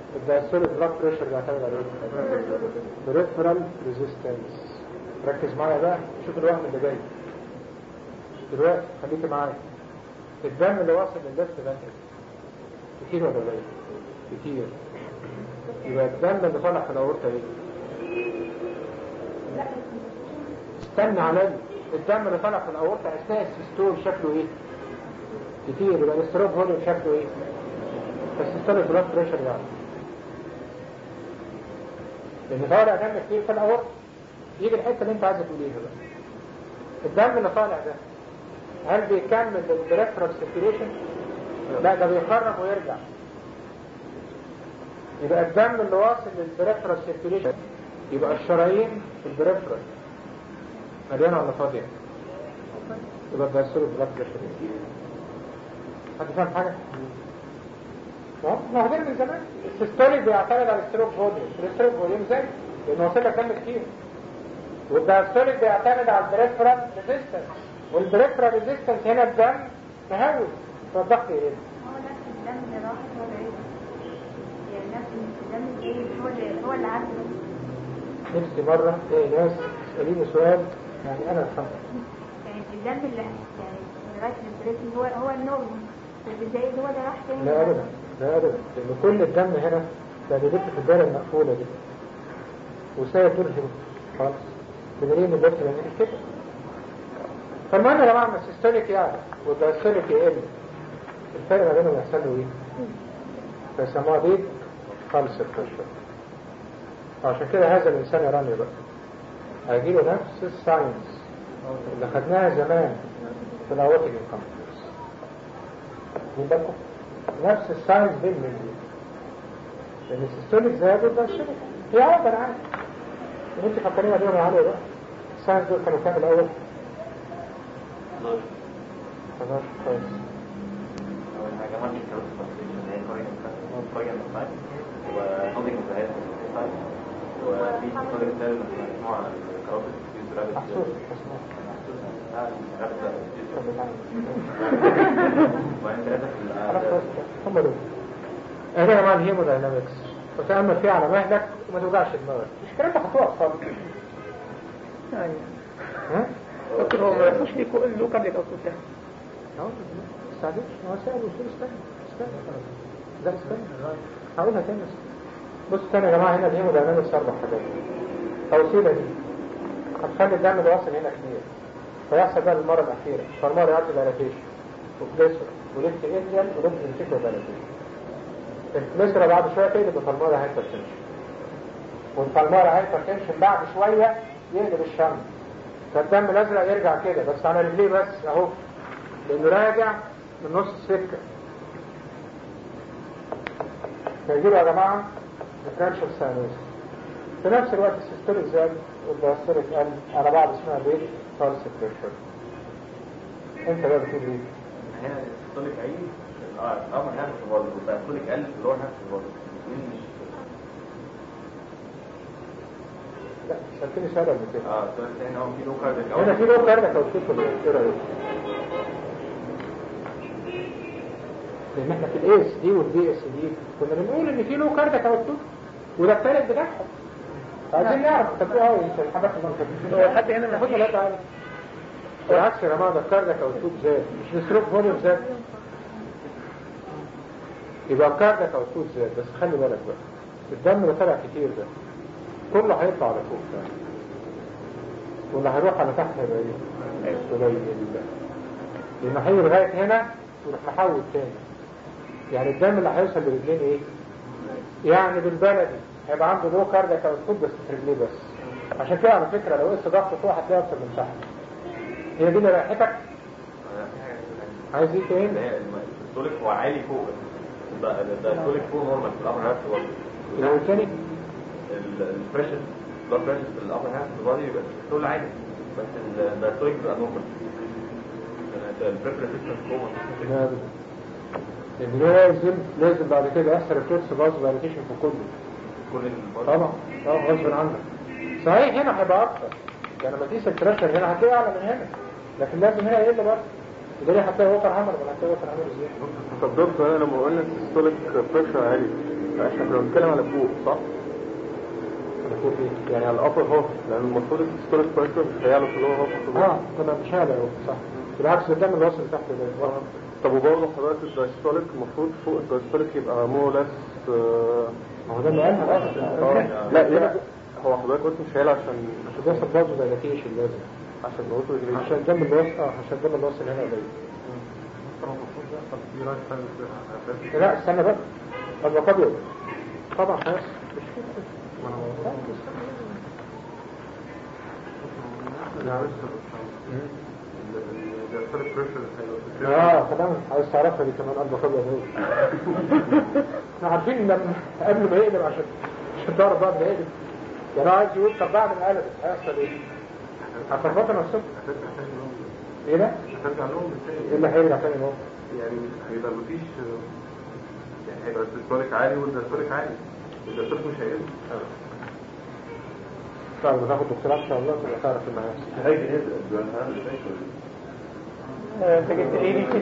الدايستوليك بلاد بريشر بيعتمد على ايه؟ بريفرال ريزيستنس ركز معايا بقى شوف الوهم اللي جاي دلوقتي خليكي معايا الدم اللي واصل للليفت فانتريكل كتير ولا قليل؟ كتير يبقى الدم اللي طالع في الاورطه ايه؟ استنى عليا الدم اللي طالع في الاورطه اثناء السيستول شكله ايه؟ كتير يبقى الاستروب فوليوم شكله ايه؟ بس استنى بلاد بريشر يعني لان طالع دم كتير في الاورطه يجي الحته اللي انت عايز تقوليها بقى الدم اللي طالع ده هل بيكمل البريفرال سيركيليشن؟ لا ده بيخرج ويرجع يبقى الدم اللي واصل للبريفرال سيركيليشن يبقى الشرايين في البريفرال مليانه ولا فاضيه؟ يبقى الدايستول بلاد بريشر حد فاهم حاجه؟ ما هو من زمان السيستوليك بيعتمد على الستروك فوليوم الستروك فوليوم زي لانه واصل لك دم كتير والدايستوليك بيعتمد على البريفرال ريزيستنس والبريفرال ريزيستنس هنا الدم مهوي فالضغط يقل هو نفس الدم اللي راح هو اللي رجع. يعني نفس الدم اللي هو اللي هو اللي عدى نفسي مرة ايه ناس يسأليني سؤال يعني انا افهمه يعني الدم اللي يعني لغايه البريسنج هو هو النورمال بس ازاي هو اللي راح تاني لا ابدا لا ابدا لان كل الدم هنا ده بيلف في الدايره المقفوله دي وسايب دور هنا خالص بدليل ان الضغط بيعمل كده فالمهم يا جماعه لما السيستوليك يعلى والدايستوليك يقل الفرق ما بينهم يحصل له ايه؟ فيسموها بيت خالص الكشف عشان كده هذا الانسان يراني بقى هيجيله نفس الساينس اللي خدناها زمان في الاوتيك انكمبتنس من بالكم نفس الساينس بين من لان السيستوليك زاد والدايستوليك هي عادة انا عارف ان انت فكرين بيهم يا علي بقى الساينس دول كانوا كام الاول؟ 11 كويس أول حاجة ماركت كروس فاستيشن اللي هي كوريا كوريا مصنع وهوبينج زهاز وفي كوريا سيل مجموعة كروس في محسوس محسوس وبعدين ثلاثة في خلاص ال- خلاص هم دول اهي يا جماعه الهيموداينامكس وتأمل فيها على مهلك وما توجعش دماغك مش الكلام ده خطوة أطفال يعني ها؟ دكتور هو ما يعرفوش ليه كو- له قبل الاوتوب ده اهو ما تستعجلش ما هو سأل وصول استنى استنى لا استنى هقولها تاني بص تاني يا جماعة هنا الهيموداينامكس أربع حاجات توصيلة دي هتخلي الدم اللي واصل هنا كتير فيحصل بقى المرة الأخيرة فالمرة يعطي دايلاتيشن وبليسر وليفت إنجل وليفت انتيكو دايلاتيشن البليسر بعد شوية تقلب الفالمارا هايبرتنشن والفالمارا هايبرتنشن بعد شوية يقلب الشم فالدم الأزرق يرجع كده بس على رجليه بس أهو لأنه راجع من نص السكة فيجيبوا يا جماعة ديفرنشال ساينوز في نفس الوقت السيستوليك زاد والدايستوليك قل على بعض اسمها بيت فالس بريشر انت بقى بتقول ايه؟ هنا السوليك عين اه الأمر نفس الوضع وبقى السوليك قل في اللور نفس الوضع الاثنين مش لا سألتني سؤال قبل كده اه السؤال الثاني هو في لو كارديك هنا في لو كاردك او كيف ولا ايه رأيك؟ لان احنا في الاس دي والبي اس دي كنا بنقول ان في لو كاردك او كيف وده الثالث بتاعهم عايزين نعرف طب ايه هو انت الحاجات اللي هو حتى هنا ما خد فيش ولا تعالى بالعكس يا جماعه ده الكاردك او التوب زاد مش الستروك فوليوم زاد يبقى الكاردك او التوب زاد بس خلي بالك بقى الدم اللي طلع كتير ده كله هيطلع على فوق ده واللي هيروح على تحت هيبقى ايه؟ قليل لان هيجي لغايه هنا ويروح محول تاني يعني الدم اللي هيوصل لرجلين ايه؟ يعني بالبلدي هيبقى عنده لو كاردك او التوب بس في رجليه بس عشان كده على فكره لو قست ضغط فوق هتلاقي اكتر من تحت هي دي اللي رايحتك عايز ايه تاني؟ اللي هي الم- السوليك هو عالي فوق ده ده السوليك فوق نورمال في الأمر نفس الوضع لو الثاني البريشر بلاد بريشر في الأمر نفس الوضع يبقى السول عالي بس ال- ده السوليك بيبقى نورمال البريشر سيستم فوق لا لان لازم لازم بعد كده يحصل الكورس باز فاليديشن في كله كل البلد طبعا طبعا غصب عنك صحيح هنا هيبقى اكتر يعني لما تقيس البريشر هنا هتلاقيه اعلى من هنا لكن لازم هنا يقل برضه وده ليه هتلاقي وتر عمل ولا هتلاقي وتر عمل ازاي طب دكتور انا لما قلنا السيستوليك بريشر عالي احنا كنا بنتكلم على فوق صح؟ على فوق ايه؟ يعني على الابر هاف لان المفروض السيستوليك بريشر مش هيعلى في اللور هاف اه كنا مش هذا هو صح بالعكس الدم الوصل تحت ده طب وبرضه حضرتك الدايستوليك المفروض فوق الدايستوليك يبقى مور لس ما هو ده اللي قالها اصلا لا لا هو حضرتك قلت مش هيعلى عشان عشان ده برضه دايلاتيشن لازم عشان نقطه عشان الدم الوصل اه عشان الدم الوصل هنا قليل لا استنى بقى طب قبل طبعا خلاص مش كده اه طبعا عايز تعرفها دي كمان قلب قبل ايه احنا عارفين لما قبل ما يقلب عشان عشان تعرف بعد ما يقلب يعني هو عايز يقول طب بعد ما قلب هيحصل ايه؟ هتلخبطوا نفسكم ايه ده؟ هترجع لهم ايه اللي هيرجع تاني اهو؟ يعني هيبقى مفيش يعني هيبقى الدستوريك عالي والدستوريك عالي الدستوريك مش هيقل طب بتاخد دكتوراه ان شاء الله تبقى تعرف اللي هيحصل هيجي يبقى انت جبت ايه دي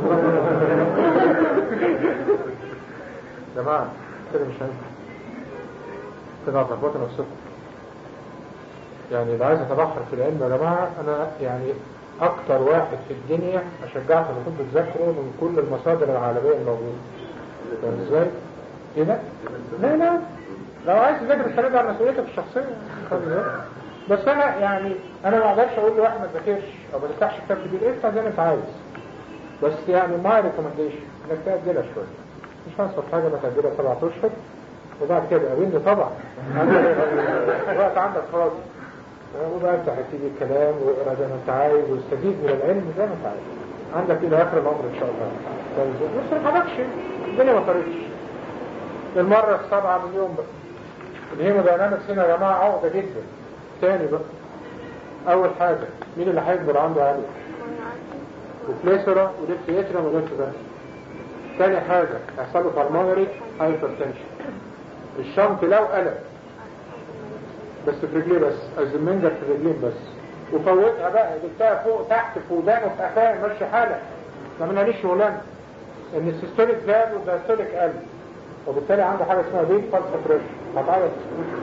يا جماعة كده مش هينفع كده هتلخبطوا نفسكم يعني اللي عايز اتبحر في العلم يا جماعة انا يعني اكتر واحد في الدنيا اشجعكم انكم تذاكروا من كل المصادر العالمية الموجودة فاهم ازاي؟ ايه ده؟ لا لا لو عايز تذاكر الكلام ده على مسؤوليتك الشخصية خلي بالك. بس انا يعني انا ما اقدرش اقول لواحد ما تذاكرش او ما تفتحش كتاب كبير افتح زي ما انت عايز بس يعني ما ريكومنديشن انك تاجلها شويه مش هنصف حاجه ما تاجلها سبعة اشهر وبعد كده قابلني طبعا الوقت عندك فاضي وبقى افتح تيجي الكلام واقرا زي ما انت عايز واستفيد من العلم زي ما انت عايز عندك الى اخر العمر ان شاء الله بس ما حركش الدنيا ما طارتش المره السابعه من يوم بقى الهيموداينامكس هنا يا جماعه عقده جدا تاني بقى اول حاجه مين اللي هيكبر عنده عالي وبليسرا وليفت يترم وليفت ده تاني حاجة هيحصل له بالمونري هايبرتنشن الشنط لو قلب بس في رجليه بس الزمنجر في رجلين بس وفوتها بقى جبتها فوق تحت في ودانه في قفاه ماشي حالك ما مناليش شغلانه ان السيستوليك زاد والدايستوليك قل وبالتالي عنده حاجه اسمها بيت فالس بريشر هتعرف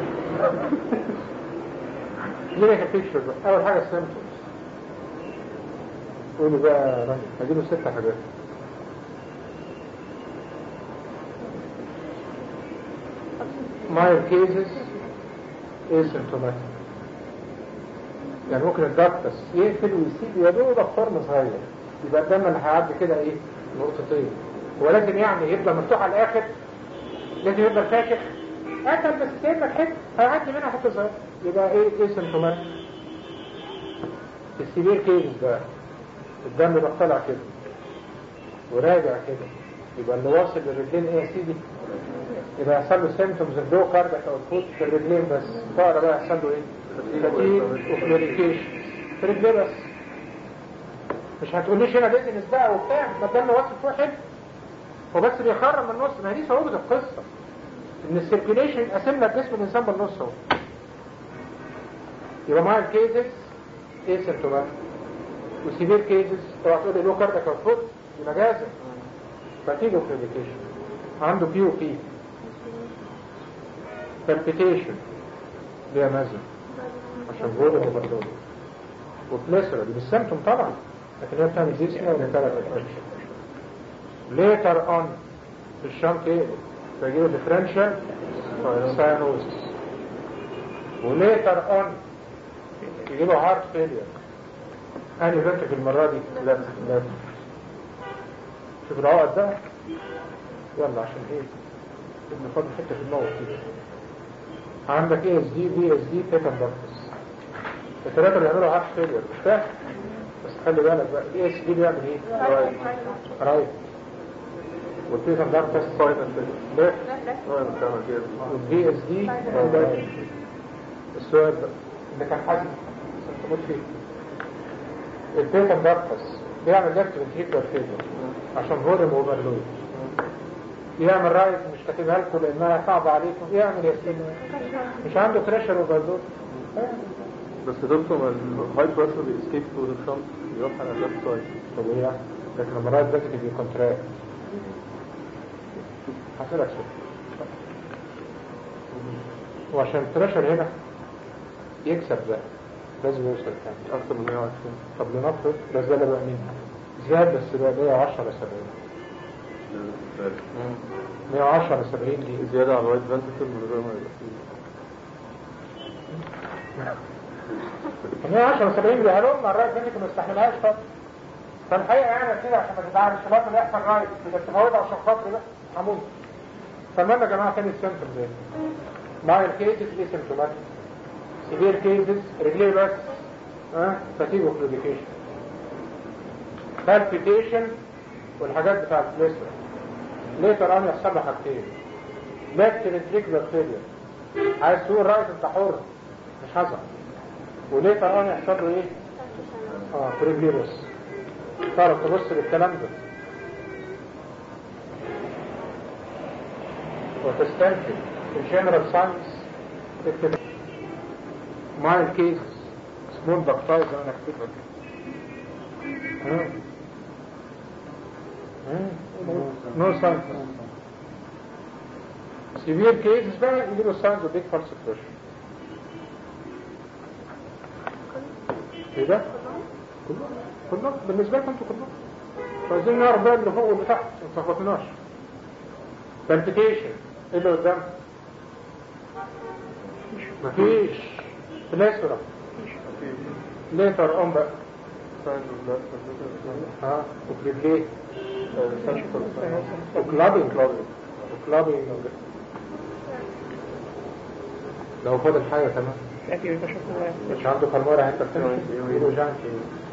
كلينيكال بيكتشر بقى اول حاجه السيمبتومز قولوا بقى يا رامي هجيبوا ست حاجات mild cases asymptomatic يعني ممكن الدكتس يقفل ويسيب يا دوبك خرم صغير يبقى الدم اللي هيعدي كده ايه نقطتين ولكن يعني يفضل مفتوح على الاخر لازم يفضل فاتح قتل بس سايب لك حته هيعدي منها حته صغيره يبقى ايه اسيمتوماتيك السيفير كيسز بقى الدم يبقى طالع كده وراجع كده يبقى اللي واصل للرجلين ايه يا سيدي يبقى يحصل له سيمتومز اللو كاردك او الفوت في الرجلين بس طارة بقى يحصل له ايه فتيل وفلوريكيشن في رجليه بس مش هتقوليش هنا بيزنس بقى وبتاع ما الدم واصل فوق حته هو بس بيخرم من النص ما هي دي صعوبة القصة ان السيركيليشن يقسم لك جسم الانسان بالنص اهو يبقى معايا الكيسز ايه سيمتوماتيك وسيفير كيسز طبعا تقول لي لو كاردك او فوت يبقى جازم فتيل وفلوريكيشن عنده بي او بي palpitation ليها مازن عشان فولي وبردون وبليسرا دي بالسيمتوم طبعا لكن هي بتعمل ديسنيا ونتالة انفكشن ليتر اون في الشنط ايه فيجيله ديفرنشال ساينوزس وليتر اون يجيله هارت فيلير انهي بنت في المرة دي لا لا شوف العقد ده يلا عشان ايه ابن فاضل حته في النوع كده عندك اي اس دي بي اس دي بيتر دكتس الثلاثه اللي بيعملوا هارت فيلير مش فاهم بس خلي بالك بقى الاي اس دي بيعمل ايه؟ رايت والبيتر دكتس سايد ليفت والبي اس دي السؤال بقى اللي كان حاسس تموت فيه البيتر دكتس بيعمل ليفت فنتريكولار فيلير عشان فوليوم اوفرلود يعمل رايت مش كاتبها لكم لانها صعبة عليكم يعمل يا سيدي مش عنده بريشر اوفرلود بس دكتور الهاي بريشر بيسكيب تو ذا شنط يروح على الليفت سايد طب ايه يعني؟ لكن لما رايت ده تبقى كونتراكت هسألك سؤال وعشان البريشر هنا يكسب ده لازم يوصل كام أكثر من 120 طب لنفرض ده زاد بقى مين زاد بس بقى 110 ل 70 110 ل 70 دي زيادة على الوايت فانتكل من غير ما يبقى فيه 110 70 دي هلوم مرات بنتك ما استحملهاش طب فالحقيقه يعني كده عشان ما تزعلش الشباب اللي يحصل رايت كده تفوتها عشان خاطري بقى حمود فالمهم يا جماعه تاني السيمتومز ايه؟ مع الكيسز دي سيمتوماتيك سيفير كيسز رجليه بس ها فاتيج وكلوديكيشن بالبيتيشن والحاجات بتاعت البليسر ليتر ان يحصل له حاجتين ليفت ريتريكولار فيلير عايز تقول رايت انت حر مش حصل وليتر ان يحصل له ايه؟ اه بريجلي بس تعرف تبص للكلام ده وتستنتج الجنرال ساينس تكتب مع الكيس سمول بكتايز انا اكتبها كده نو ساينس سيفير كيسز بقى يجيبوا ساينز وبيك فالس بريشر ايه ده؟ كلهم كلهم بالنسبة لكم انتوا كلهم عايزين نعرف بقى اللي فوق واللي تحت ما تلخبطناش بالبيتيشن ايه اللي قدام؟ مفيش بلاسورا ليتر اون بقى ساينز اوف لاست ها وكليبليه وكلابينج وكلابينج لو فاضل حاجة تمام لكن يبقى شكله مش عنده كالمورة انت بتنسي جانكي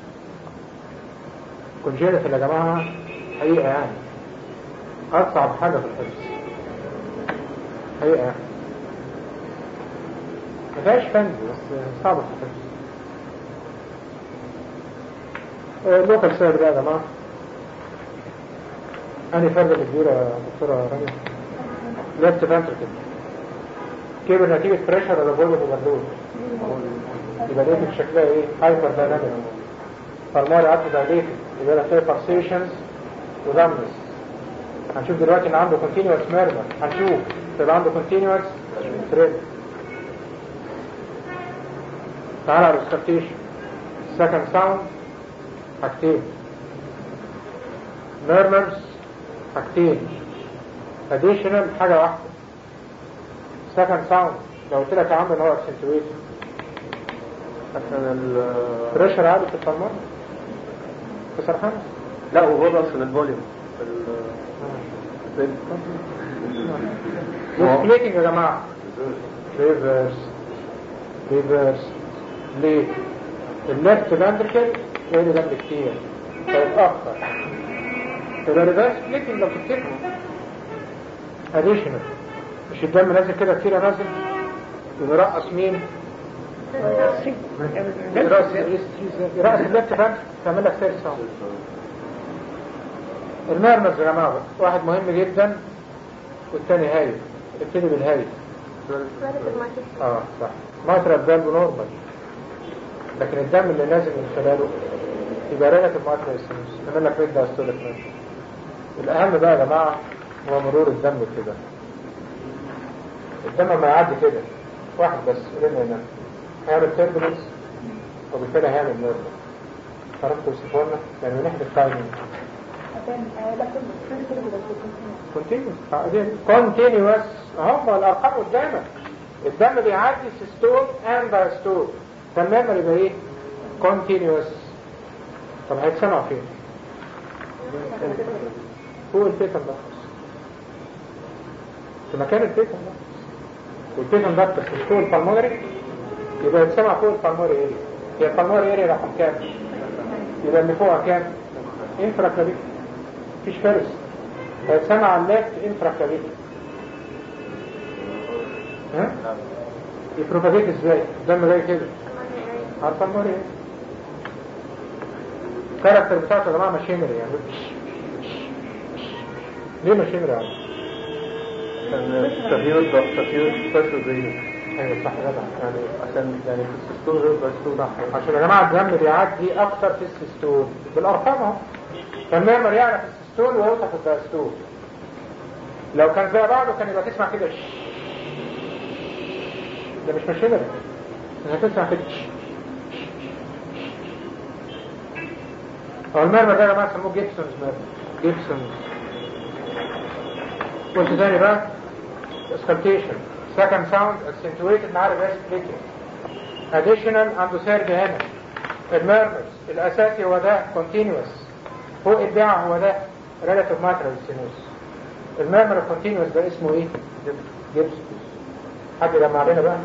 كونجينيتال يا جماعة حقيقة يعني أصعب حاجة في الحفظ حقيقة يعني ما فيهاش فن بس صعبة في الحفظ اللوكال سير بقى يا جماعة أنهي فردة كبيرة يا دكتورة رانيا ليفت فانتركل كبر نتيجة بريشر ولا فوليوم اوفرلود يبقى ليفت شكلها ايه هايبر دايناميك فالمال عدد دايليتد يبقى لها فيها بارسيشنز ودامنس هنشوف دلوقتي ان عنده كونتينوس ميرمر هنشوف يبقى عنده كونتينوس ثريد تعال على السكتيشن سكند ساوند حاجتين ميرمرز حاجتين اديشنال حاجة واحدة سكند ساوند لو قلت لك يا عم ان هو اكسنتويتد عشان ال بريشر عالي في الفرمان في سرحان لا وهو اصلا الفوليوم سبليتنج يا جماعة ريفرس ريفرس ليه الليفت فانتركل غير جنب كتير فيتأخر يبقى ريفرس سبليتنج لو تفتكروا اديشنال مش الدم نازل كده كتير نازل يرقص مين؟ يرقص يرقص الليفت فانتركل تعمل لك سير ساوند المرمز يا جماعة واحد مهم جدا والتاني هايل ابتدي بالهايل اه صح ماترا الدم نورمال لكن الدم اللي نازل من خلاله يبقى ريلاتيف ماترا اسمس نعمل لك ريد استوليك ماشي الاهم بقى يا جماعة هو مرور الدم كده الدم ما يعدي كده واحد بس قلنا هنا هيعمل تيربلنس وبالتالي هيعمل نورمال عرفتوا توصفوا لنا يعني من ناحية التايمينج كونتينيوس كونتينيوس هم الارقام قدامك الدم بيعدي سيستول اند دايستول تماما يبقى ايه كونتينيوس طب هيتصنع فين فوق البيتن ده في مكان البيتن ده والبيتن ده بس مش فوق البلمونري يبقى يتسمع فوق البلمونري اريا هي البلمونري اريا رقم كام يبقى اللي فوقها كام انفرا كلابيك مفيش فارس فيتسمع على الليفت انفرا كلابيك ها يبروباجيت ازاي الدم جاي كده عارفه الموري ايه الكاركتر بتاعته يا جماعه ماشينري يعني ليه ماشينري يعني عشان تغيير الضغط تغيير بريشر زي ايوه صح جدع يعني عشان يعني في السيستول غير الدايستول صح عشان يا جماعه الدم بيعدي اكتر في السيستول بالارقام اهو فالميمر يعرف السيستول ويوصف الدايستول لو كان زي بعضه كان يبقى تسمع كده ده مش ماشينري انها تسمع كده هو المرمى ده يا جماعه سموه جيبسونز مرمى جيبسونز بص تاني بقى اسكالتيشن second sound accentuated مع الريست clicking additional عنده سرد هنا الميرمرز الاساسي هو ده continuous فوق البيع هو ده relative matral sinus الميرمر الكونتينوس ده اسمه ايه؟ جيبسونز حد جمع لنا بقى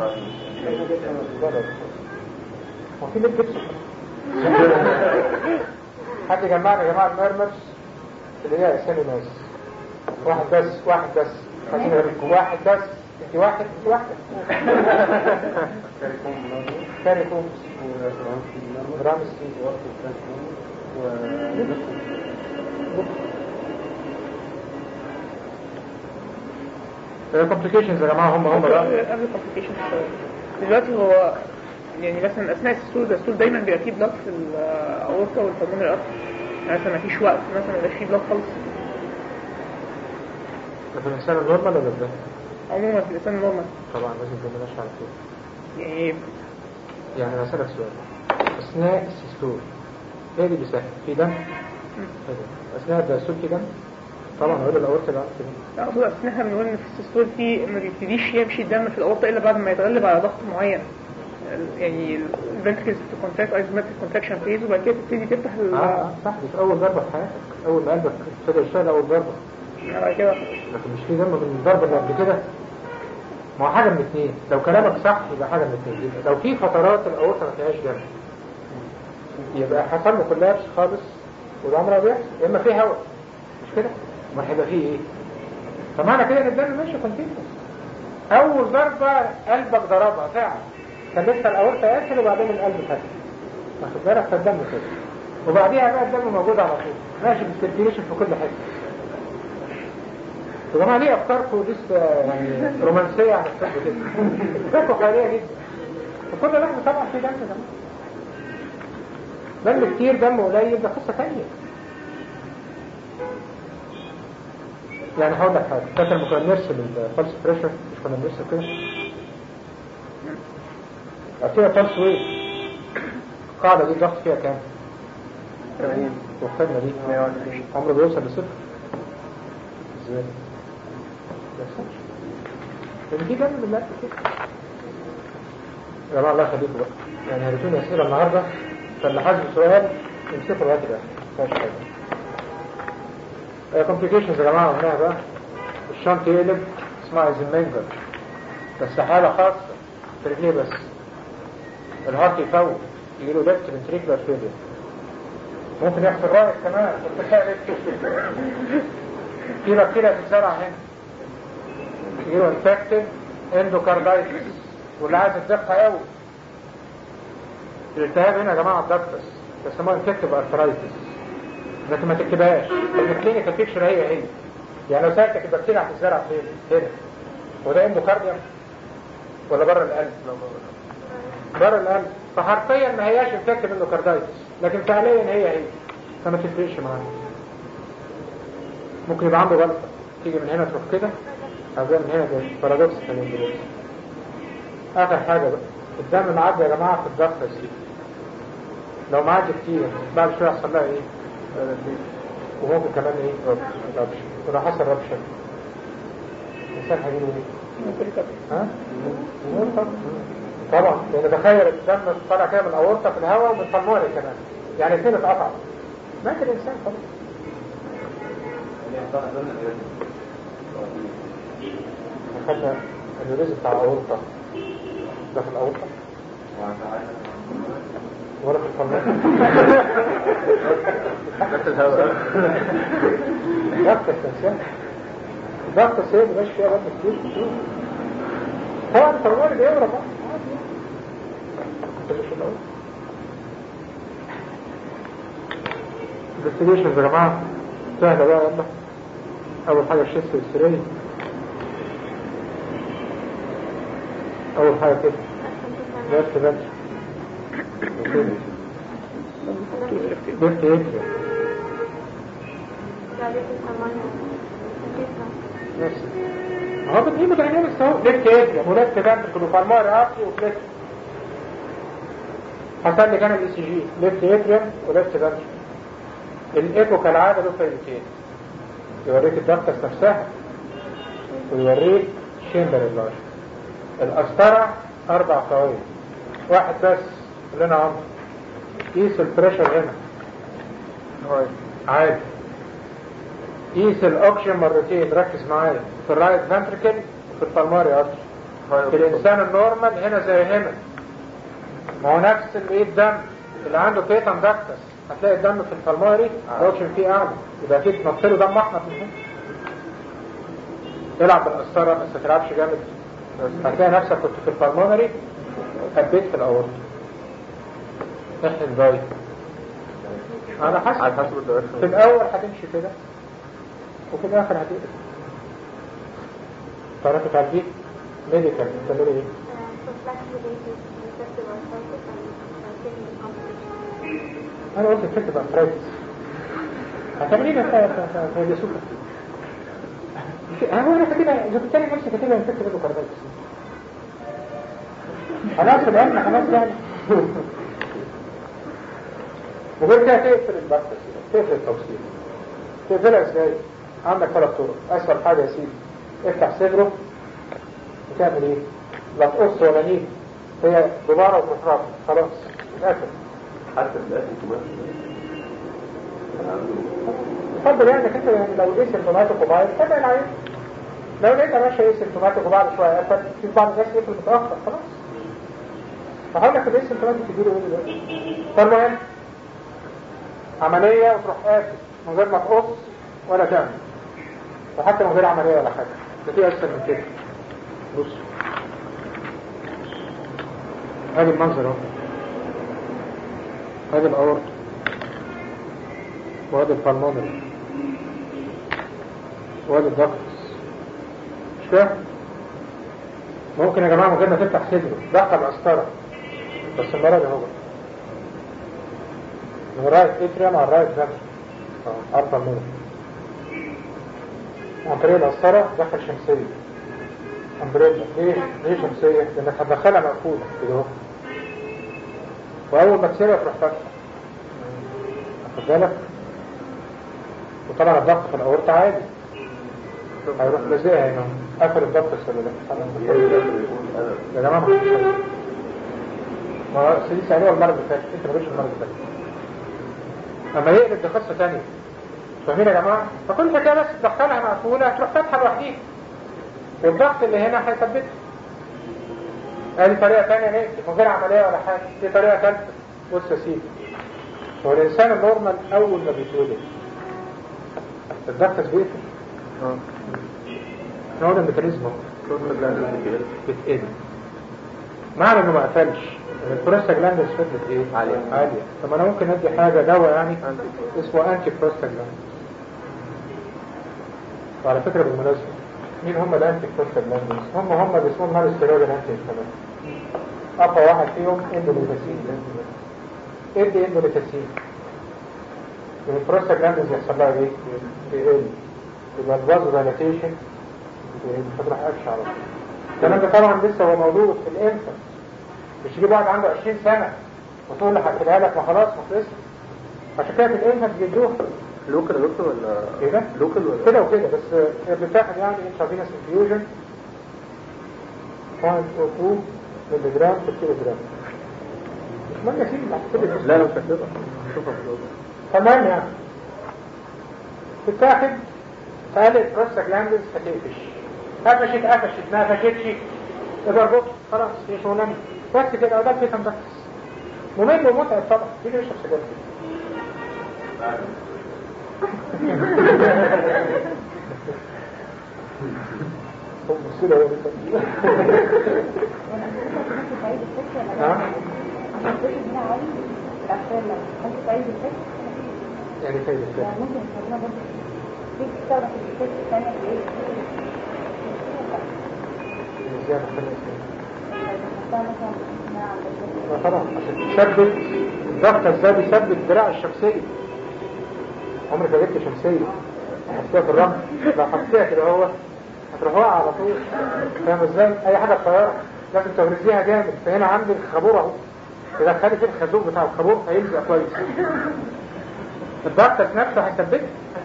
هو في ليه جيبسون حد جمعنا يا جماعه الميرمرز اللي هي اسامي ناس واحد بس واحد بس عايزين نوريكم واحد بس انت واحد انت واحده كاري كومس برامسكي الكومبليكيشنز يا جماعه هم هم بقى قبل الكومبليكيشن دلوقتي هو يعني مثلا اثناء السول ده السول دايما بيبقى فيه بلاد في الاورطه والفالمونري ارتر يعني مثلا مفيش وقت مثلا ميبقاش فيه بلاد خالص ده في الانسان النورمال ولا ده؟ عموما في الانسان النورمال طبعا لازم يكون ماشي على كده يعني يعني انا اسالك سؤال اثناء السيستول ايه اللي بيسهل في دم حلو. اثناء الدستور في دم طبعا هو الاورطه اللي عندك لا اقصد اصل احنا بنقول ان في السيستول في ما بيبتديش يمشي الدم في الاورطه الا بعد ما يتغلب على ضغط معين ال- يعني الفنتركلز بتكونتراكت ايزومتريك كونتراكشن فيز وبعد كده تبتدي تفتح ال- اه اه صح دي في اول ضربه في حياتك اول ما قلبك ابتدى يشتغل اول ضربه بعد كده لكن مش في دم من الضربه اللي قبل كده ما هو حاجه من اثنين لو كلامك صح يبقى حاجه من اثنين يبقى لو في فترات الاورطه ما فيهاش دم يبقى حصل له كولابس خالص والعمر بيحصل يا اما في هواء مش كده؟ ما هيبقى فيه ايه؟ فمعنى كده ان الدم ماشي كونتينوس اول ضربه قلبك ضربها ساعه كان لسه الاورطه قافل وبعدين القلب فتح واخد بالك فالدم كده وبعديها بقى الدم موجود على طول ماشي بالسيركيليشن في كل حته يا جماعه ليه افكاركم لسه يعني رومانسيه عن الطب كده؟ افكاركم خياليه جدا وكل لحظه طبعا في دم يا جماعه دم كتير دم قليل ده قصه ثانيه يعني هقول لك حاجه فاكر لما كنا بنرسم الفالس بريشر مش كنا بنرسم كده؟ اعطيها فالس ويت القاعده دي الضغط فيها كام؟ وخدنا دي 120 عمره بيوصل لصفر ازاي؟ ما يحصلش لان في دم من الاكل كده يا جماعه الله يخليكم بقى يعني هرتوني اسئله النهارده فاللي حاسس سؤال يمسكوا الوقت ده ما فيهاش حاجه كومبليكيشنز يا جماعه قلناها بقى الشنط يقلب اسمها ايزنمنجر بس حاله خاصه في رجليه بس الهارت يفوت يجي له ليفت فنتريكولار فيلير ممكن يحصل رايح كمان متخيل في بكتيريا بتتزرع هنا يجي له انفكتد اندوكاردايتس واللي عايز الدقه قوي الالتهاب هنا يا جماعه الدكتس بيسموها انفكتيف ارثرايتس لكن ما تكتبهاش لان الكلينيكال بيكشر هي هي يعني لو سالتك البكتيريا هتتزرع فين؟ هنا وده اندوكارديوم ولا بره القلب؟ بره القلب فحرفيا ما هياش انفكتيف اندوكاردايتس لكن فعليا هي هي فما تفرقش معانا ممكن يبقى عنده غلطه تيجي من هنا تروح كده او جاي من هنا كده بارادوكس كمان دلوقتي اخر حاجه بقى الدم معدي يا جماعه في الضغط دي لو معدي كتير بعد شويه يحصل لها ايه؟ وممكن كمان ايه؟ ربش ولو حصل ربش الانسان هيجيله ايه؟ ها؟ يموت طبعا طبعا لان تخيل الدم طالع كده من الاورطه في الهواء ومن الفلمونري كمان يعني الاثنين اتقطعوا مات الانسان طبعا خدنا الريز بتاع الاورطه ده في الاورطه ولا في الفلمونري نفس الهواء ضغط التنسيق ضغط السيد ماشي فيها برضه كتير هو الفلمونري بيضرب بقى investigations يا جماعة سهلة بقى يلا أول حاجة الشيست والسرية أول حاجة كده لفت بنش لفت يدري نفس هو بتجيبه داينامكس اهو ليفت اتريم وليفت فانتركل وفالمار ارتري وفليكس حصل لي كان الاي سي جي ليفت اتريم وليفت فانتركل الايكو كالعاده له فايدتين يوريك الضغطة نفسها ويوريك شيمبر اللارج القسطرة أربع فوائد واحد بس اللي أنا عمرو قيس البريشر هنا عادي قيس الأوكسجين مرتين ركز معايا في الرايت فانتريكل وفي البلماري أرتر في الإنسان النورمال هنا زي هنا ما هو نفس الايه الدم اللي عنده فيتم داكتس هتلاقي الدم في البلماري الأوكسجين فيه أعلى يبقى فيه تنط له دم أحمر من هنا العب بالقسطرة بس ما تلعبش جامد هتلاقي نفسك كنت في البلمونري هبيت في الأورطة احن ضايق على حسب على حسب الدايركشن في الأول هتمشي كده وفي الآخر هتقلب تعرفي تعالجيه ميديكال بتعملي ايه؟ أنا قلت كتب أنترايتس هتعملي لي في سوبر هو أنا كاتبها إذا كنت أنا نفسي كاتبها انفكت بيدوكاردايتس خلاص الآن خلاص يعني وغير كده تقفل البحث تقفل التوصيل تقفلها ازاي؟ عندك ثلاث طرق أسهل حاجة يا سيدي افتح صدره وتعمل ايه؟ لا تقص ولا نيل هي دبارة وتفرط خلاص اتقفل حتى في الأكل كمان اتفضل يعني انك انت يعني لو لقيت سيمتوماتيك وبعد تابع العين لو لقيت ماشي ايه سيمتوماتيك وبعد شويه قفل في بعض الناس يقفل متاخر خلاص فحاول لك ايه سيمتوماتيك تديله ايه دلوقتي فالمهم عمليه وتروح قافل من غير ما تقص ولا تعمل وحتى من غير عمليه ولا حاجه ده في اسهل من كده بص ادي المنظر اهو ادي الاورط وادي البلمونري وادي الضغط مش كده ممكن يا جماعه من غير ما تفتح صدره دخل قسطره بس المره دي هو من الرايت اتريم على الرايت فانتر اه اربع مين عن طريق القسطره دخل شمسيه امبريلا ليه ليه شمسيه لانك هتدخلها مقفوله كده اهو واول ما تسيبها تروح فاتحه واخد بالك وطبعا الضغط في الاورطه عادي هيروح لازقها هنا قفل الضغط السلولار يا جماعه ما فيش حاجة. ما هو سيدي سألوها المرة اللي فاتت انت ما جيتش المرة اللي فاتت اما يقلب دي قصة تانية فاهمين يا جماعة فكل حكاية بس تدخلها مقفولة هتروح فاتحة لوحديها والضغط اللي هنا هيثبتها ادي طريقة تانية نقفل من غير عملية ولا حاجة دي طريقة ثالثة بص يا سيدي هو الإنسان النورمال أول ما بيتولد الضغط بيقفل اه هو ده الميكانيزم اهو كل جلاند بتقل معنى انه ما قفلش ان البروستاجلاندس فضلت ايه؟ عالية. عالية طب انا ممكن ادي حاجة دواء يعني اسمه انتي بروستاجلاندس وعلى فكرة بالمناسبة مين هم الانتي بروستاجلاندس؟ هم هم اللي اسمهم نار ستيرويد الانتي انفلاماتوري اقوى واحد فيهم اندوليتاسين ادي اندوليتاسين من البروستاجلاندس يحصل لها ايه؟ بيقل يبقى الفازو دايلاتيشن فتروح قفش على طول الكلام ده طبعا لسه هو موجود في الانفنت مش تجيب واحد عنده 20 سنة وتقول له هحكيها لك ما خلاص ما خلصت عشان كده في الانفنت بيدوها لوكال يا دكتور ولا ايه ده؟ لوكال ولا كده وكده بس هي بتاخد يعني انترافينوس انفيوجن 0.02 مللي جرام في الكيلو جرام مش مهم يا سيدي هتكتب لا لا مش هكتبها شوفها في الأوضة. تمام يعني تتاخد فقال البروستاجلاندز هتقفش قفشت قفشت ما قفشتش يبقى اربط خلاص هي شغلانه بس كده ده الفيتم بس ممل ومتعب طبعا تيجي يشرب سجاير هم كده هو بيتم. ها؟ يعني فايدة كده زيادة خلص طبعا عشان تثبت الضغط ازاي بيثبت الدراع الشمسية عمرك ما جبت شمسية حطيها في الرمل لو حطيتها كده هو هتروحوها على طول فاهم ازاي اي حاجه صغيره لازم تغرزيها جامد فهنا عندي الخابور اهو اذا خدت الخازوق بتاع الخابور هيلزق كويس الدكتور نفسه هيثبتها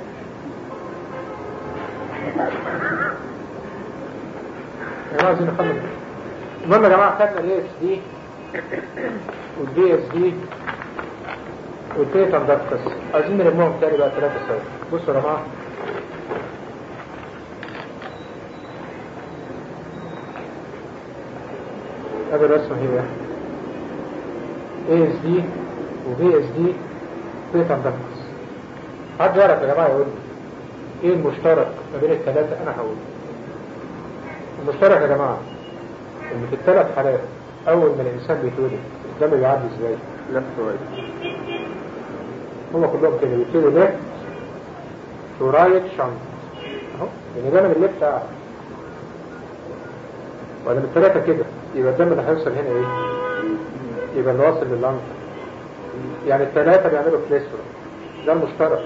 احنا عايزين نخلص المهم يا جماعه خدنا الاي اس دي والدي اس دي والتيتر دكتس عايزين نلمهم تاني بقى ثلاثه سوا بصوا يا جماعه هذا الرسمه هي اي اس دي وبي اس دي تيتر دكتس حد يعرف يا جماعه يقول لي ايه المشترك ما بين الثلاثه انا هقول المشترك يا جماعه ان في الثلاث حالات اول ما الانسان بيتولد الدم بيعدي ازاي لفت رايت هم كلهم كده بيبتدوا ليفت تو رايت شنط اهو يعني ده من الليفت قاعد وبعدين الثلاثه كده يبقى الدم اللي هيوصل هنا ايه يبقى اللي واصل لللنج يعني الثلاثه بيعملوا كليسترول ده المشترك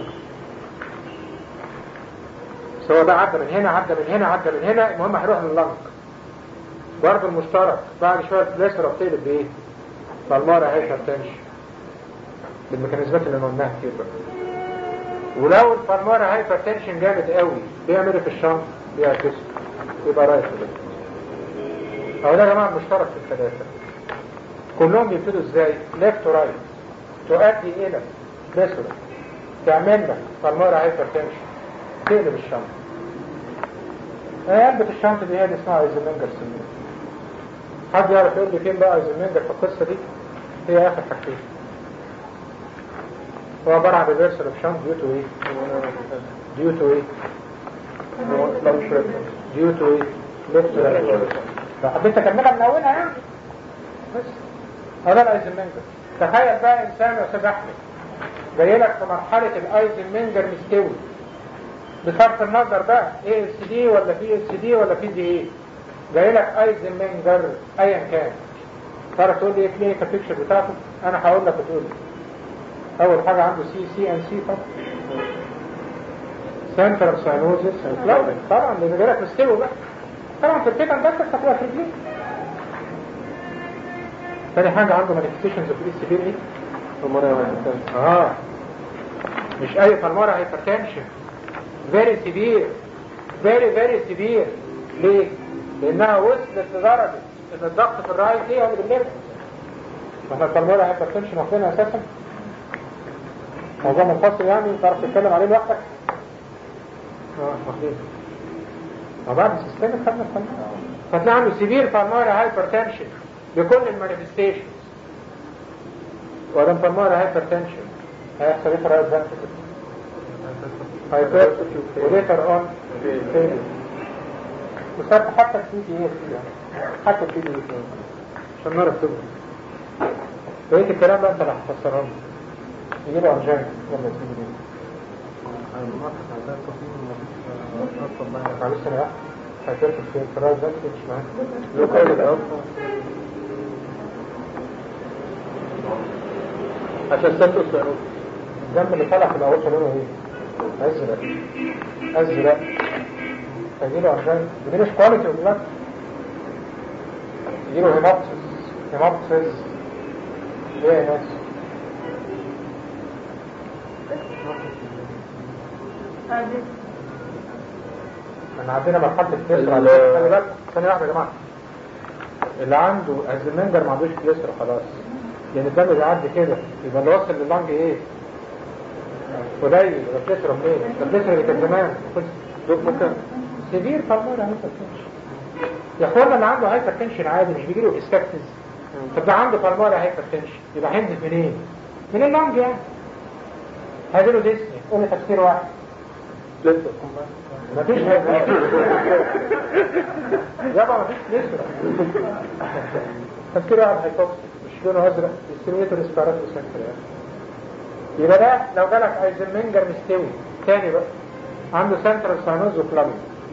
سواء ده عدى من هنا عدى من هنا عدى من هنا المهم هيروح لللنج برضه المشترك بعد شويه كليسترول بتقلب بايه؟ بالمارا هايبرتنشن بالميكانيزمات اللي قلناها كتير بقى ولو البالمارا هايبرتنشن جامد قوي بيعمل ايه في الشنط؟ بيعكسه يبقى رايح كده اهو ده يا جماعه المشترك في الثلاثه كلهم بيبتدوا ازاي؟ ليفت ورايت تؤدي الى كليسترول تعمل لك بالمارا هايبرتنشن تقلب الشنط علبة الشنط دي هي اللي اسمها ايزومنجر سمين حد يعرف يقول لي فين بقى ايزومنجر في القصة دي هي اخر حاجتين هو عبارة عن ريفرسال اوف شنط ديو تو ايه ديو تو ايه ديو تو ايه ليفت لو حبيت اكملها من اولها يعني بس هو ده الايزومنجر تخيل بقى انسان يا استاذ احمد جاي لك في مرحلة الايزومنجر مستوي بصرف النظر بقى اي اس دي ولا في اس دي ولا في دي ايه جاي لك ايزنمنجر ايا كان تعرف تقول لي ايه كلينيكال بيكتشر بتاعته انا هقول لك وتقول لي اول حاجه عنده سي سي ان سي طبعا سنترال ساينوزيس لا طبعا لان جاي لك مستوي بقى طبعا في البيت عندك تاخدها في رجليك تاني حاجه عنده مانيفستيشنز اوف اي سي بي ايه اه مش اي بالمارا هايبرتنشن very severe very very severe ليه؟ لانها وصلت لدرجة ان الضغط في الرايت ايه هو بالليل واحنا البلمورة هايبرتنشن واخدينها اساسا موضوع منفصل يعني تعرف تتكلم عليه لوحدك اه واخدين ما بعد السيستم خدنا البلمورة فتلاقي عنده سيفير بالمورة هايبرتنشن بكل المانيفستيشنز وده بالمورة هايبرتنشن هيحصل ايه في الرايت فانتكل هايبرتروفي وليتر اون فيلير وصارت حتى السي دي ايه حتى السي دي ايه عشان نعرف تبقى بقيت الكلام بقى انت اللي هتفسرها لنا يجيبوا ارجان يلا سي دي معلش انا بقى هايبرتروفي في الفراغ ده مش معاك لو كان الاول عشان سنتو الدم اللي طلع في الاول لونه ايه؟ ازرق ازرق فيجيله عشان ودي مش كواليتي اوف بلاد يجيله هيمابتس هيمابتس ليه يا ناس احنا عندنا مرحلة الكسر على خلي بالك ثانية واحدة يا جماعة اللي عنده الزمنجر ما عندوش كسر خلاص يعني الدم بيعدي كده يبقى اللي وصل لللنج ايه؟ قليل يبقى بتشرب ليه؟ ده بتشرب اللي كان زمان دوب ممكن سيفير بالمورا هايبرتنشن يا اخوانا اللي عنده هايبرتنشن عادي مش بيجيله اسكابتز طب ده عنده بالمورا هايبرتنشن يبقى هينزل منين؟ من اللنج يعني هيجيله ديسني قول لي تفسير واحد لسه مفيش يابا مفيش لسه تفسير واحد هيفوكس مش لونه ازرق السيميتر اسبارات وسنتر يعني يبقى ده لو جالك ايزنمنجر مستوي تاني بقى عنده سنترال ساينوز وفلامين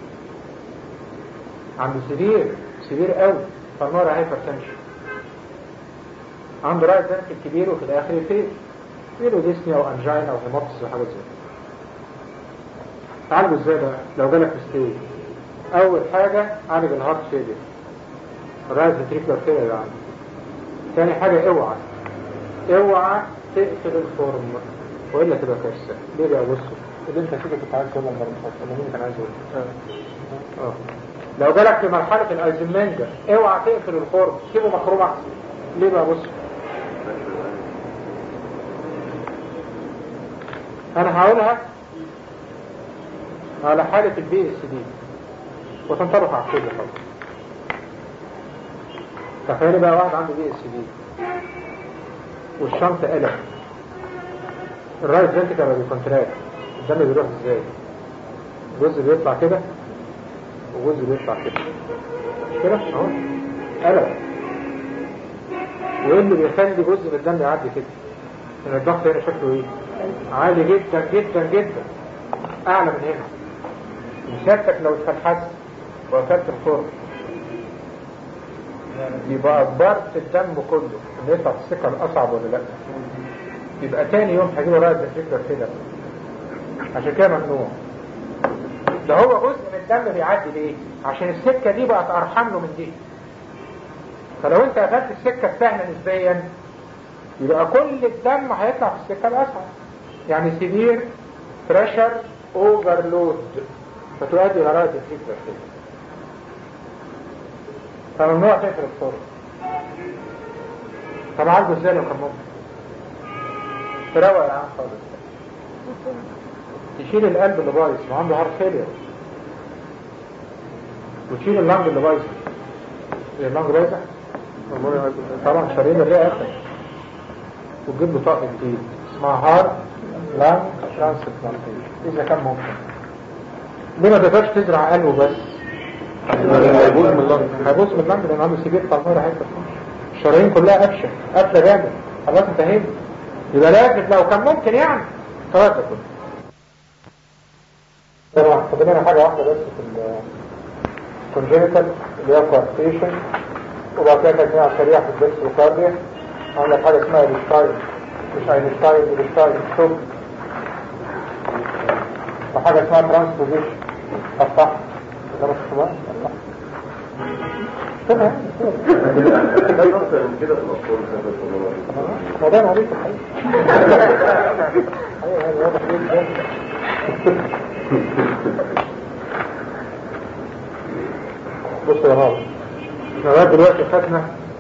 عنده سيفير سيفير قوي فالنور هايبرتنشن عنده رايت فنتريكل كبير وفي الاخر يفيد يجيله ديسنيا او انجينا او هيموبسيس وحاجات زي كده تعالجوا ازاي بقى لو جالك مستوي اول حاجة عالج الهارت فيلير الرايز فيتريكولار فيلير يعني تاني حاجة اوعى اوعى تقفل الفورم والا تبقى كارثة ليه بقى بصوا اللي انت كده كنت عايز تقولها المره اللي فاتت ولا مين كان عايز يقولها؟ اه لو جالك في مرحلة الايزنمنجر اوعى تقفل الفورم سيبه مخروم احسن ليه بقى بص انا هقولها على حالة البي اس دي وتنطبق على الكل طبعا تخيل بقى واحد عنده بي اس دي والشنط قلق الرايت فنتيكال ما بيكونتراكت الدم بيروح ازاي جزء بيطلع كده وجزء بيطلع كده مش كده اهو قلق وايه اللي بيخلي جزء من الدم يعدي كده ان الضغط هنا شكله ايه عالي جدا جدا جدا اعلى من هنا مساكتك لو اتفتحت وقفلت الفرن يبقى اجبرت الدم كله انه يطلع في السكه الاصعب ولا لا يبقى تاني يوم هجيبه رايح بالفكره كده عشان كده ممنوع ده هو جزء من الدم بيعدي ليه عشان السكه دي بقت ارحم له من دي فلو انت قفلت السكه السهله نسبيا يبقى كل الدم هيطلع في السكه الاصعب يعني سيفير بريشر اوفرلود فتؤدي الى رايت الفكره كده فممنوع تقفل الفرن طب عالجه ازاي لو كان ممكن تروق يا عم خالص تشيل القلب اللي بايظ ما عنده هارت فيلير وتشيل اللنج اللي بايظ هي اللنج بايظه طبعا شرايين الرئه اخر وتجيب له طقم جديد اسمها هارت لانج ترانسبلانتيشن اذا كان ممكن ليه ما تقدرش تزرع قلبه بس هيبوظ من اللنج هيبص من اللنج لان عنده سيبير طالمير هيكتر الشرايين كلها قفشه قفله جامد خلاص انتهينا يبقى لازم لو كان ممكن يعني خلاص ده كله طبعا فاضل لنا حاجه واحده بس في الكونجينيتال اللي هي كوارتيشن وبعد كده تجميع سريع في الدرس وكارديا عندك حاجه اسمها اينشتاين مش اينشتاين اينشتاين ستوب وحاجه اسمها ترانسبوزيشن الصح ده مش صح شوفها لا اكتر من كده في الاطفال خفيف ما ده عليك الحقيقة ايوه هذا واضح جدا بص يا ماما احنا لغايه دلوقتي خدنا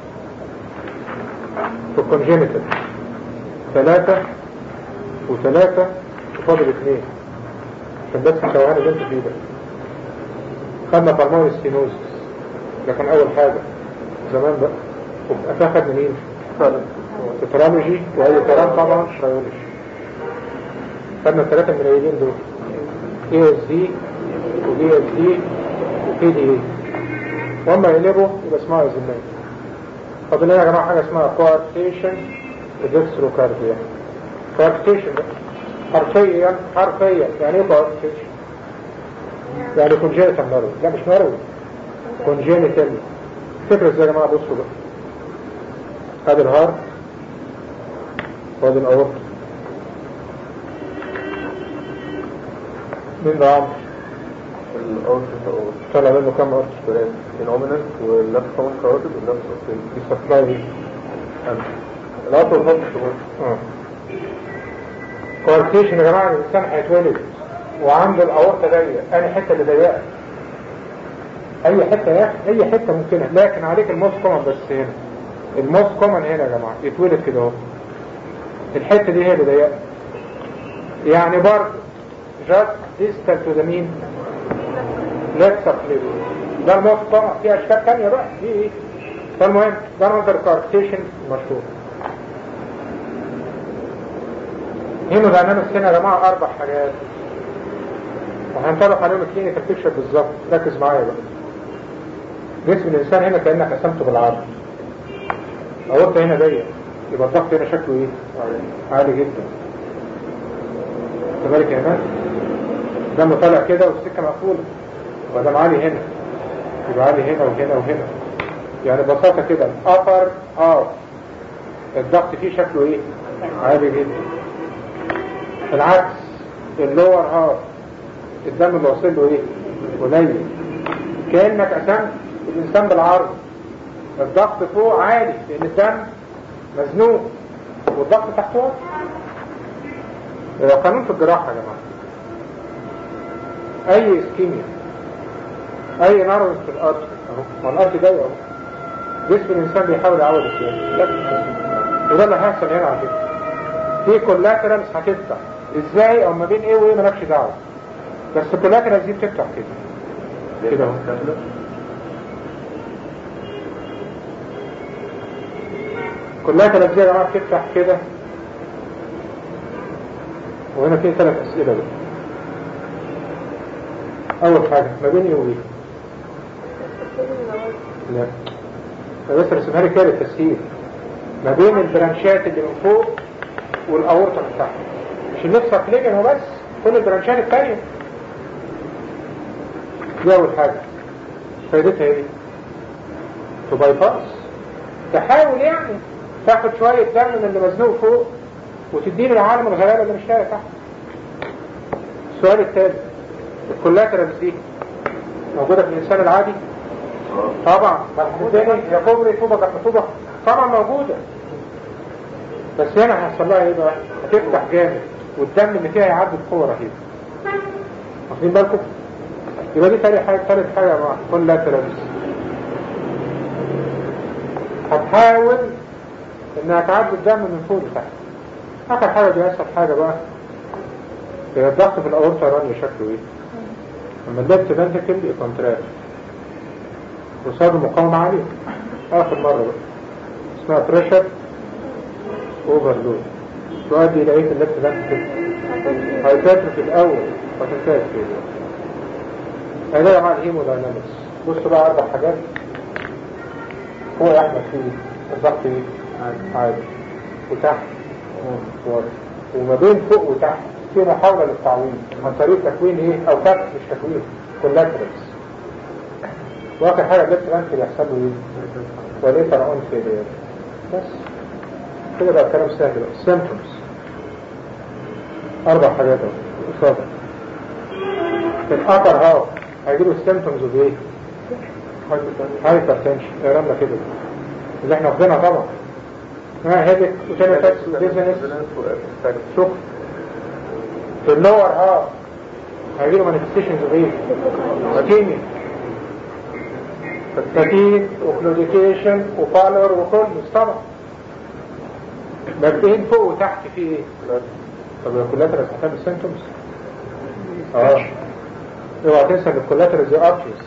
في الكونجينيتال ثلاثة وثلاثة وفاضل اثنين عشان بس التوهان اللي انت فيه ده خدنا بالموني ستينوزس ده كان اول حاجة زمان بقى وبقى خدنا مين؟ تترولوجي واي كلام طبعا ريولوجي خدنا الثلاثة الملايين دول اي اس دي ودي اس دي وبي دي اي واما يقلبوا يبقى اسمها زمان فاضل لنا يا جماعة حاجة اسمها كوارتيشن وديكستروكارديا كوارتيشن ده حرفيا حرفيا يعني ايه كوارتيشن؟ يعني كونجينيتال نروي لا مش نروي كونجينيتال فكرة ازاي يا جماعة بصوا بقى هذا الهارت وهذا الاورط مين ده عمرو الاورت الاورت طلع منه كام اورط ثلاثة النومينال واللفت كمان كاروتيد واللفت اوكسيل السبلاي دي الأطول نص شهور اه كوارتيشن يا جماعة الانسان هيتولد وعنده الاورطة ضيقة انهي حتة اللي ضيقة اي حتة يا اخي اي حتة ممكنة لكن عليك الموست كومن بس هنا الموست كومن هنا يا جماعة يتولد كده اهو الحتة دي هي اللي ضيقة يعني برضه جاست ديستال تو ذا مين ليفت سبليت ده الموست كومن في اشكال تانية بقى دي ايه فالمهم ده منظر كاركتيشن مشهور هنا داينامكس هنا يا جماعة أربع حاجات وهنطلق عليهم الكلينيكال بيكتشر بالظبط ركز معايا بقى جسم الإنسان هنا كأنك قسمته بالعرض أورطة هنا ضيق يبقى الضغط هنا شكله إيه؟ عالي جدا خد بالك يا مان دم طالع كده والسكة مقفولة ودم عالي هنا يبقى عالي هنا وهنا وهنا يعني ببساطة كده الأبر هاف الضغط فيه شكله إيه؟ عالي جدا العكس اللور هاف الدم اللي واصل له ايه قليل كأنك قسمت الإنسان بالعرض الضغط فوق عالي لأن الدم مزنوق والضغط تحت واطي ده قانون في الجراحة يا جماعة أي اسكيميا أي نرو في الأرض أهو ما الأرض جاي أهو جسم الإنسان بيحاول يعوض الثاني وده اللي هيحصل هنا على فكرة في كولاترالز هتفتح ازاي او ما بين ايه وايه مالكش دعوه بس الكولاترالز دي بتفتح كده كده اهو كولاترالز دي يا جماعه بتفتح كده وهنا في ثلاث اسئله بقى اول حاجه ما بين ايه وايه لا بس رسمها لي كده للتسهيل ما بين البرانشات اللي من فوق والاورطه من تحت مش النصف كليجن هو بس كل البرانشات الثانيه دي اول حاجه فايدتها ايه تباي باس تحاول يعني تاخد شويه دم من اللي مزنوق فوق وتديني العالم الغلابه اللي مش لاقي تحت السؤال الثالث الكولاترالز دي موجوده في الانسان العادي طبعا الثاني يا كوبري طوبة جنب طوبة طبعا موجودة بس هنا هيحصل لها ايه بقى هتفتح جامد والدم اللي فيها يعدي بقوة رهيبة واخدين بالكم يبقى دي تاني حاجة تالت حاجة يا جماعة كل لا تلامس هتحاول انها تعدي الدم من فوق لتحت اخر حاجة دي اسهل حاجة بقى هي الضغط في الاورطة راني شكله ايه لما الليفت فنتكل يكونتراكت وصار مقاومة عالية آخر مرة بقى اسمها بريشر اوفرلود تؤدي إلى إيه اللفت فانتكل هيتاتر في الأول وتنتهي في هذا يا جماعة الهيموداينامكس بصوا بقى أربع حاجات فوق يا أحمد فيه الضغط إيه؟ عادي وتحت واطي وما بين فوق وتحت في محاولة للتعويض عن طريق تكوين إيه أو كف مش تكوين كولاترالز واخر حاجة جبت ممكن يحصل له ايه وليتر اون فيلير بس كده بقى الكلام سهل بقى symptoms اربع حاجات اهو قصادك في الابر هاو هيجيبوا symptoms اوف ايه هايبر تنشن رملة كده اللي احنا واخدينها طبعا ها هيدك وتاني تاكس وديزنس سخن في اللور هاو هيجيبوا مانيفستيشنز اوف ايه لاتينيا فاتين وكلوديكيشن وبالر وكولمس طبعا مبدئين فوق وتحت في ايه طب الكولاترز هتعمل السيمتومز اه اوعى تنسى ان الكولاترز دي ارتريز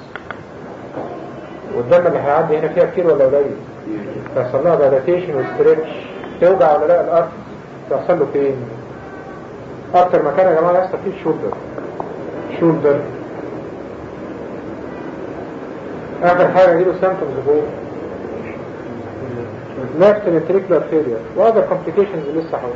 والدم اللي هيعدي هنا فيها كتير ولا قليل تحصل لها دايلاتيشن وستريتش توجع ولا لا الارتريز تحصل له فين اكتر مكان يا جماعه يحصل فيه الشولدر شولدر اخر حاجة يجيله symptoms of left ventricular failure واذر complications لسه حوالي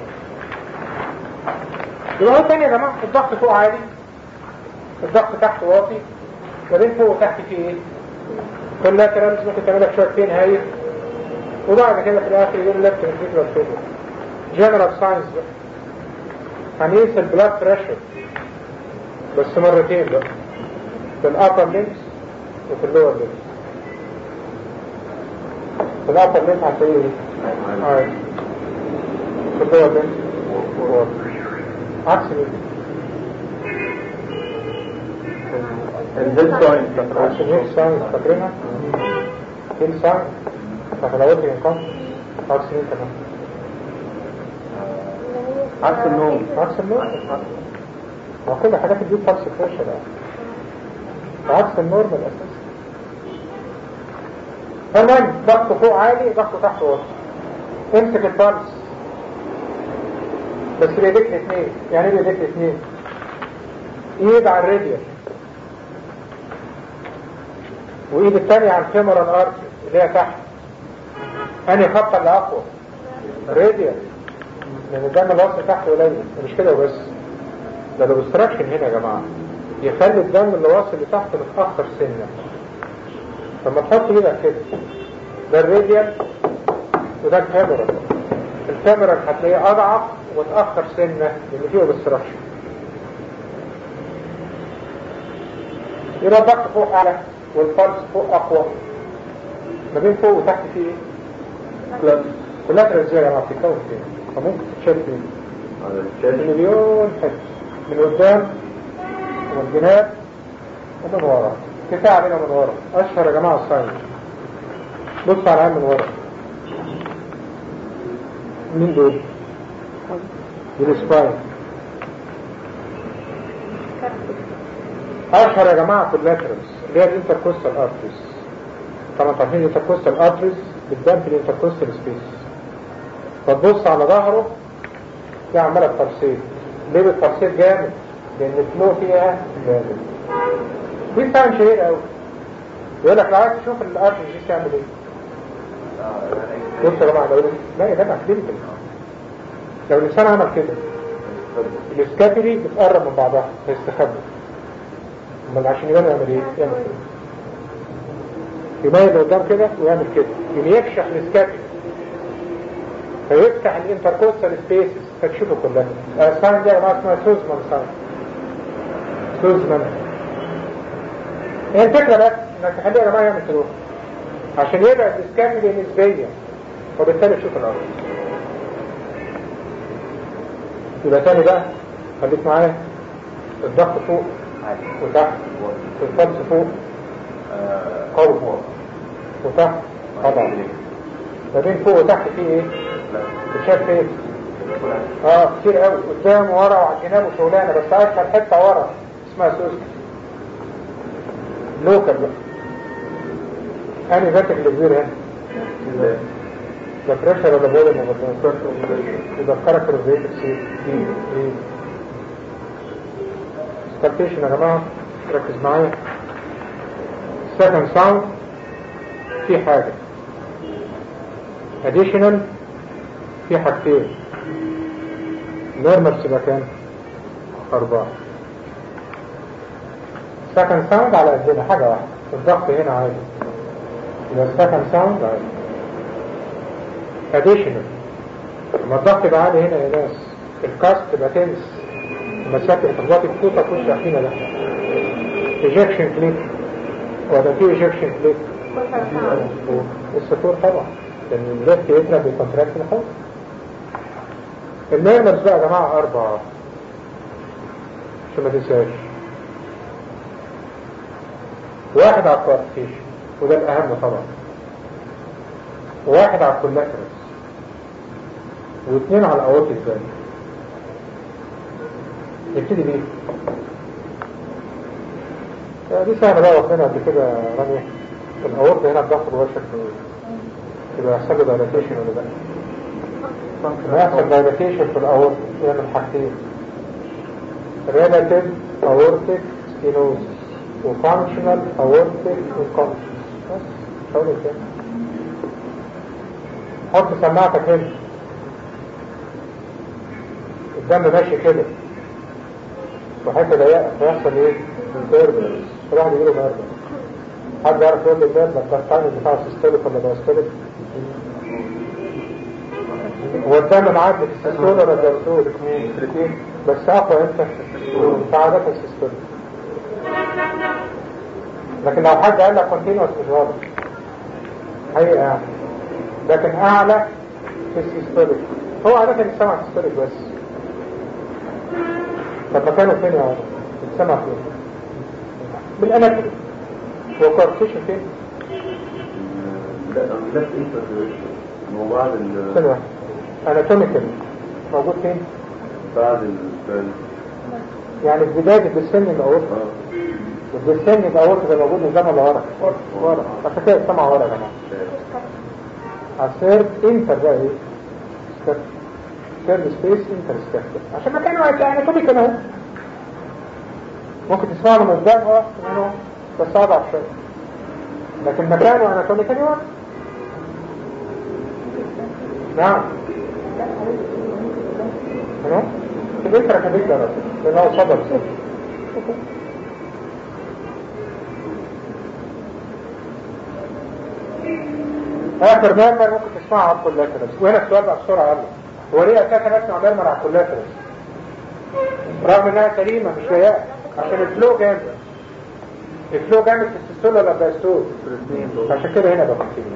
يبقى هو تاني يا جماعة الضغط فوق عالي الضغط تحت واطي ما بين فوق وتحت في ايه كولاترالز ممكن تعمل لك شوية بين هايل وبعد كده في الاخر يقول left ventricular failure general signs بقى هنقيس البلاد بريشر بس مرتين بقى في الابر ليمس وفي اللور ليمس في الابر ليمس هتلاقيه ايه؟ عادي في اللور ليمس عكس مين؟ الهيل ساين عكس الهيل ساين فاكرينها؟ هيل ساين فخلاوتي ينقص عكس مين كمان؟ عكس النوم عكس النور ما كل حاجات دي بتاكس بريشر عكس النورمال اساسا المهم ضغطه فوق عالي ضغطه تحت واطي امسك البلس بس بايديك الاثنين يعني ايه بايديك الاثنين ايد على الراديال وايد الثانية على الفيمورال ارتري اللي هي تحت انهي خط اللي اقوى راديال لان الدم الوصل تحت قليل مش كده وبس ده الاوبستراكشن هنا يا جماعه يخلي الدم اللي واصل لتحت متاخر سنه لما تحط ايدك كده ده الراديال وده الفيمورال الفيمورال هتلاقيه اضعف وتاخر سنه لان فيه اوبستراكشن يبقى الضغط فوق اعلى والفالس فوق اقوى ما بين فوق وتحت في ايه؟ كولاترال ازاي يا جماعه بتتكون فين؟ فممكن تتشاف فين؟ على الشاشة مليون حته من قدام ومن الجناب ومن ورا كفايه علينا من ورا اشهر يا جماعه الساين بص على العين من ورا مين دول؟ دي السباين اشهر يا جماعه كولاترالز اللي هي الانتركوستال ارتريز طبعا عارفين الانتركوستال ارتريز بتبان في الانتركوستال سبيس فتبص على ظهره دي عماله بترسيل ليه بترسيل جامد؟ لان الفلو فيها جامد دي بتعمل شهير قوي يقول لك لو عايز تشوف الارتريز دي تعمل ايه؟ بص يا جماعه لو لا يا جماعه كلينيكال لو الانسان عمل كده الاسكابري بتقرب من بعضها فيستخبى امال عشان يبان يعمل ايه؟ يعمل كده يميل قدام كده ويعمل كده يقوم يفشخ الاسكابري فيفتح الانتركوستال سبيسز فتشوفه كلها الساين دي يا جماعه اسمها سوزمان ساين سوزمان هي الفكره بس انك تخليه يا جماعه يعمل كده عشان يبعد الاسكابري نسبيا وبالتالي تشوف الارض يبقى تاني بقى خليك معايا الضغط فوق وتحت الفلس فوق قوي وتحت طبعا ما بين فوق وتحت في ايه؟ بتشاف فين؟ اه كتير قوي قدام ورا وعلى الجناب وشغلانه بس اشهر حته ورا اسمها سوسك لوكال بقى انهي ذاتك اللي كبير هنا؟ ده بريشر ولا بولم ولا يبقى الكاركتر اوف ريت سي دي سكالتيشن يا جماعه ركز معايا سكند ساوند في حاجه additional في حاجتين نورمال تبقى كام؟ أربعة سكند ساوند على قدنا حاجة واحدة الضغط هنا عادي يبقى السكند ساوند عادي additional لما الضغط يبقى عالي هنا يا ناس الكاست تبقى تنس المسافة تخبطي الكوطة تخش أخينا ده ejection كليك ولا في ejection كليك السطور طبعا لأن الليفت يترى بكونتراكت الحوض النيرمز بقى يا جماعة أربعة عشان ما تنساش واحد على الكوارتيشن وده الأهم طبعا وواحد على الكولاترس واثنين على الأورتيك فالف نبتدي بيه آه، دي سهلة بقى واخدينها قبل كده يا رانيا الأورت هنا الضغط جوه شكله ايه؟ يبقى يحصل له دايلاتيشن ولا لا؟ ما يحصل دايلاتيشن في الأورت يعمل حاجتين relative aortic stenosis وfunctional aortic incontinence بس مش هقول كده حط سماعتك هنا الدم ماشي كده وحته ضيقه فيحصل ايه؟ تيربلنس الواحد يجيله تيربلنس حد يعرف يقول لي ده ده التايم بتاع السيستوليك ولا دايستوليك؟ هو الدم معدي في السيستول ولا الدايستوليك؟ الاثنين بس اقوى انت سعادتك السيستوليك لكن لو حد قال لك كونتينوس مش واضح حقيقة يعني لكن اعلى في السيستوليك هو عادة يسمع السيستوليك بس طب مكانه فين يا عادة؟ يتسمع فين؟ بالاناتومي هو كارتيشن فين؟ لا لا انت هو بعد ال ثانية واحدة اناتوميكال موجود فين؟ بعد ال يعني في بداية الديسندنج اورتا الديسندنج اورتا ده موجود قدام ولا ورا؟ ورا عشان كده السمع ورا يا جماعة الثيرد انتر بقى ايه؟ ثيرد سبيس انتر ستاكتر عشان مكانه اناتوميكال اهو ممكن تسمعه من قدام اه من هنا بس اضعف شوية لكن مكانه اناتوميكال ورا نعم هنا الانتر كبير ده لان هو صدر صدر اخر مرمر ممكن تسمعها على الكولاترس وهنا السؤال بقى بسرعه يلا هو ليه اساسا اسمع مرمر على الكولاترس رغم انها سليمه مش ضيقه عشان الفلو جامد الفلو جامد في السيستول ولا الدايستول عشان كده هنا بقى كونتينوس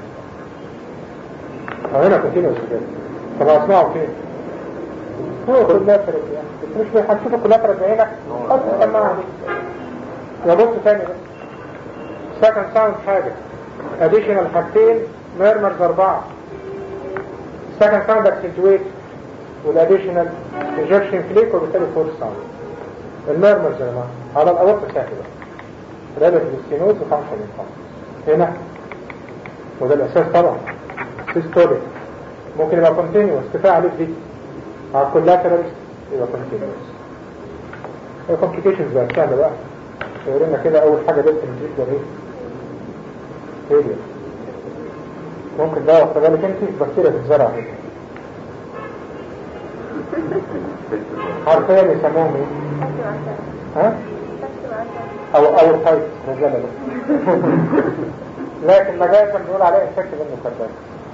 او هنا كونتينوس كده طب اسمعوا فين هو كلها فرق يعني بس مش هتشوفوا كلها فرق بعينك حط السماعه دي يا بص تاني بس سكند ساوند حاجه اديشنال حاجتين ميرمرز اربعه سكند ساوند اكسنتويت والاديشنال انجكشن كليك وبالتالي فورس ساوند الميرمرز يا جماعه على الاورطه ساكنه ريلاتيف ستينوز وفانكشن انفانكشن هنا وده الاساس طبعا سيستوليك ممكن يبقى كونتينيوس كفايه عليك دي على الكولاترال يبقى كونتينيوس الكومبليكيشنز بقى سهله بقى يورينا كده اول حاجه بنت من جدا ايه فيلير ممكن ده واخد بالك انت بكتيريا تتزرع هنا حرفيا يسموهم ايه؟ ها؟ او او التايب رجاله بس لكن مجازا بنقول عليه انفكت بالمكبات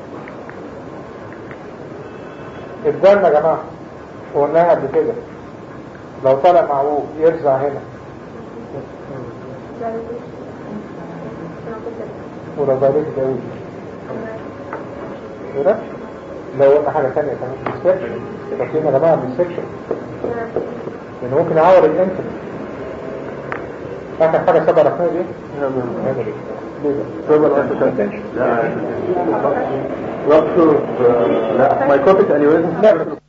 الدم يا جماعه قلناها قبل كده لو طلع معوج يرزع هنا ولو ضريت داوود كده لو قلنا حاجة تانية كمان بالسكشن فاكرين يا جماعة بالسكشن لأنه ممكن يعور الانتم آخر حاجة سبع رقمية دي؟ نعمل ايه؟ ليه ده؟ لا رابتور لا مايكروتيك انيوريزم